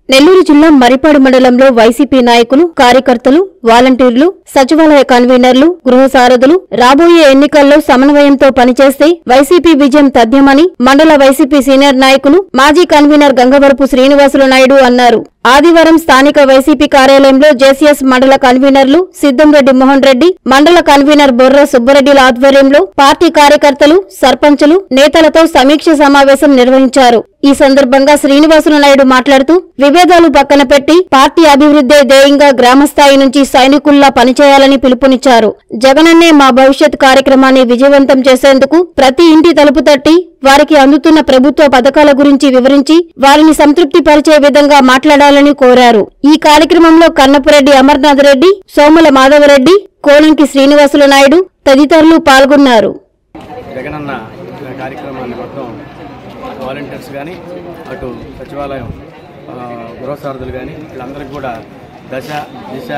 నెల్లూరు జిల్లా మరిపాడు మండలంలో వైసీపీ నాయకులు కార్యకర్తలు వాలంటీర్లు సచివాలయ కన్వీనర్లు గృహ సారథులు రాబోయే ఎన్నికల్లో సమన్వయంతో పనిచేస్తే వైసీపీ విజయం తథ్యమని మండల వైసీపీ సీనియర్ నాయకులు మాజీ కన్వీనర్ గంగవరపు శ్రీనివాసులు నాయుడు అన్నారు ఆదివారం స్థానిక వైసీపీ కార్యాలయంలో జేసీఎస్ మండల కన్వీనర్లు సిద్దంరెడ్డి మోహన్ రెడ్డి మండల కన్వీనర్ బొర్ర సుబ్బరెడ్డిల ఆధ్వర్యంలో పార్టీ కార్యకర్తలు సర్పంచులు నేతలతో సమీక్ష సమావేశం నిర్వహించారు ఈ సందర్భంగా శ్రీనివాసులు నాయుడు మాట్లాడుతూ విభేదాలు పక్కన పెట్టి పార్టీ అభివృద్ధే ధ్యేయంగా గ్రామస్థాయి నుంచి సైనికుల్లా పనిచేయాలని పిలుపునిచ్చారు జగనన్నే మా భవిష్యత్ కార్యక్రమాన్ని విజయవంతం చేసేందుకు ప్రతి ఇంటి తలుపు తట్టి వారికి అందుతున్న ప్రభుత్వ పథకాల గురించి వివరించి వారిని సంతృప్తి పరిచే విధంగా మాట్లాడాలని కోరారు ఈ కార్యక్రమంలో కన్నపురెడ్డి అమర్నాథ్ రెడ్డి సోముల మాధవరెడ్డి కోలంకి శ్రీనివాసులు నాయుడు తదితరులు పాల్గొన్నారు జగనన్న కార్యక్రమాన్ని మొత్తం వాలంటీర్స్ కానీ అటు సచివాలయం ఆ, గృహసారథులు కానీ వీళ్ళందరికీ కూడా దశ దిశ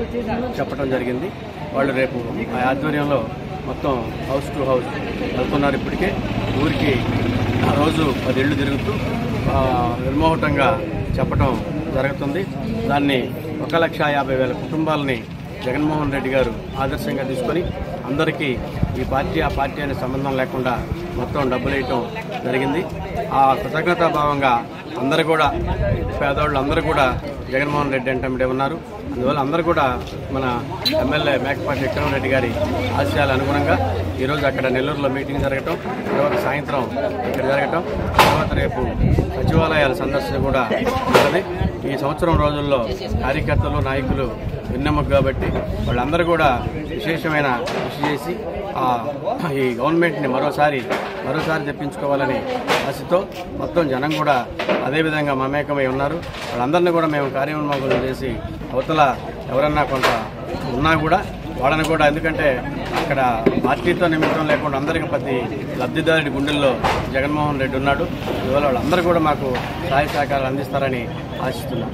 చెప్పడం జరిగింది వాళ్ళు రేపు ఆ ఆధ్వర్యంలో మొత్తం హౌస్ టు హౌస్ వెళ్తున్నారు ఇప్పటికే ఊరికి ఆ రోజు పది ఇళ్ళు తిరుగుతూ ఆ, నిర్మోహటంగా చెప్పడం జరుగుతుంది దాన్ని ఒక లక్ష యాభై వేల కుటుంబాలని జగన్మోహన్ రెడ్డి గారు ఆదర్శంగా తీసుకొని అందరికీ ఈ పార్టీ ఆ పార్టీ అనే సంబంధం లేకుండా మొత్తం డబ్బులు వేయటం జరిగింది ఆ కృతజ్ఞతా భావంగా అందరూ కూడా పేదవాళ్ళు అందరూ కూడా జగన్మోహన్ రెడ్డి అంటే ఉన్నారు అందువల్ల అందరూ కూడా మన ఎమ్మెల్యే మేకపాటి విక్రమరెడ్డి గారి ఆశయాల అనుగుణంగా ఈరోజు అక్కడ నెల్లూరులో మీటింగ్ జరగటం తర్వాత సాయంత్రం ఇక్కడ జరగటం తర్వాత రేపు సచివాలయాల సందర్శన కూడా ఉన్నది ఈ సంవత్సరం రోజుల్లో కార్యకర్తలు నాయకులు విన్నమ్మకు కాబట్టి వాళ్ళందరూ కూడా విశేషమైన కృషి చేసి ఆ, ఈ గవర్నమెంట్ని మరోసారి మరోసారి తెప్పించుకోవాలని ఆశతో మొత్తం జనం కూడా అదేవిధంగా మమేకమై ఉన్నారు వాళ్ళందరినీ కూడా మేము కార్యోన్మోహం చేసి అవతల ఎవరన్నా కొంత ఉన్నా కూడా వాళ్ళని కూడా ఎందుకంటే అక్కడ పార్టీతో నిమిత్తం లేకుండా అందరికీ ప్రతి లబ్ధిదారుడి గుండెల్లో జగన్మోహన్ రెడ్డి ఉన్నాడు ఇవాళ వాళ్ళందరూ కూడా మాకు సహాయ సహకారాలు అందిస్తారని ఆశిస్తున్నాం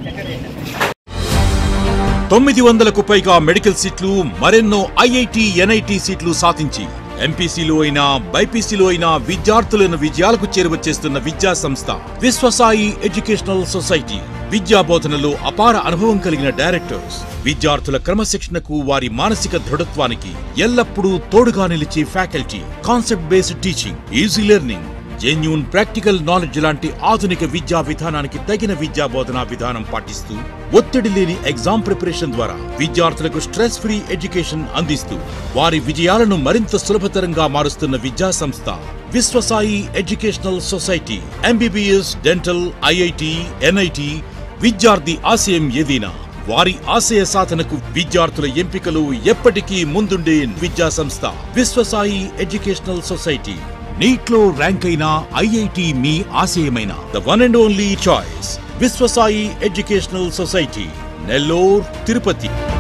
తొమ్మిది వందలకు పైగా మెడికల్ సీట్లు మరెన్నో ఐఐటి ఎన్ఐటి సీట్లు సాధించి ఎంపీసీలో అయినా బైపీసీలో అయినా విద్యార్థులను విజయాలకు చేరువచేస్తున్న విద్యా సంస్థ విశ్వసాయి ఎడ్యుకేషనల్ సొసైటీ విద్యా బోధనలో అపార అనుభవం కలిగిన డైరెక్టర్స్ విద్యార్థుల క్రమశిక్షణకు వారి మానసిక దృఢత్వానికి ఎల్లప్పుడూ తోడుగా నిలిచే faculty concept based teaching easy learning genuine practical knowledge లాంటి ఆధునిక విద్యా విధానానికి తగిన విద్యా బోధనా విధానం పాటిస్తూ ఒత్తిడి లేని ఎగ్జామ్ ప్రిపరేషన్ ద్వారా విద్యార్థులకు స్ట్రెస్ ఫ్రీ ఎడ్యుకేషన్ అందిస్తూ వారి విజయాలను మరింత సులభతరంగా మారుస్తున్న విద్యా సంస్థ Viswasai educational society MBBS dental IIT NIT విద్యార్థి ఆశయం ఏదైనా వారి ఆశయ సాధనకు విద్యార్థుల ఎంపికలు ఎప్పటికీ ముందుండే విద్యా సంస్థ విశ్వసాయి ఎడ్యుకేషనల్ సొసైటీ నీట్లో ర్యాంక్ అయిన ఐఐటి మీ ఆశయమైన the one and only choice Viswasai educational society Nellore Tirupati